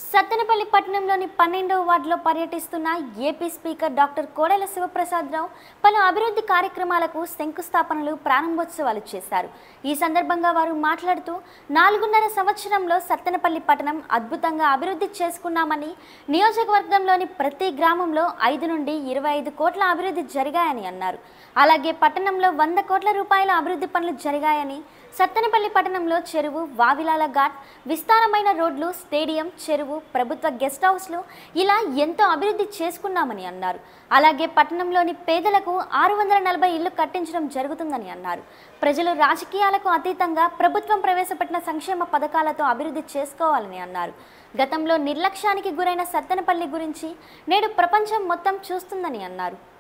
సత్తెనపల్లి పట్టణంలోని పన్నెండవ వార్డులో పర్యటిస్తున్న AP speaker doctor Kodela Sivaprasadarao పలు అభివృద్ధి కార్యక్రమాలకు శంకుస్థాపనలు ప్రారంభోత్సవాలు చేశారు ఈ సందర్భంగా వారు మాట్లాడుతూ నాలుగున్నర సంవత్సరంలో సత్తెనపల్లి పట్టణం అద్భుతంగా అభివృద్ధి చేసుకున్నామని నియోజకవర్గంలోని ప్రతి గ్రామంలో ఐదు నుండి ఇరవై ఐదు కోట్ల అభివృద్ధి జరిగాయని అన్నారు అలాగే పట్టణంలో వంద కోట్ల రూపాయల అభివృద్ధి పనులు జరిగాయని సత్తెనపల్లి పట్టణంలో చెరువు వావిలాల ఘాట్ విస్తారమైన రోడ్లు స్టేడియం చెరువు ప్రభుత్వ గెస్ట్ హౌస్లు ఇలా ఎంతో అభివృద్ధి చేసుకున్నామని అన్నారు అలాగే పట్టణంలోని పేదలకు ఆరు వందల నలభై ఇళ్లు కట్టించడం జరుగుతుందని అన్నారు ప్రజలు రాజకీయాలకు అతీతంగా ప్రభుత్వం ప్రవేశపెట్టిన సంక్షేమ పథకాలతో అభివృద్ధి చేసుకోవాలని అన్నారు గతంలో నిర్లక్ష్యానికి గురైన సత్తెనపల్లి గురించి నేడు ప్రపంచం మొత్తం చూస్తుందని అన్నారు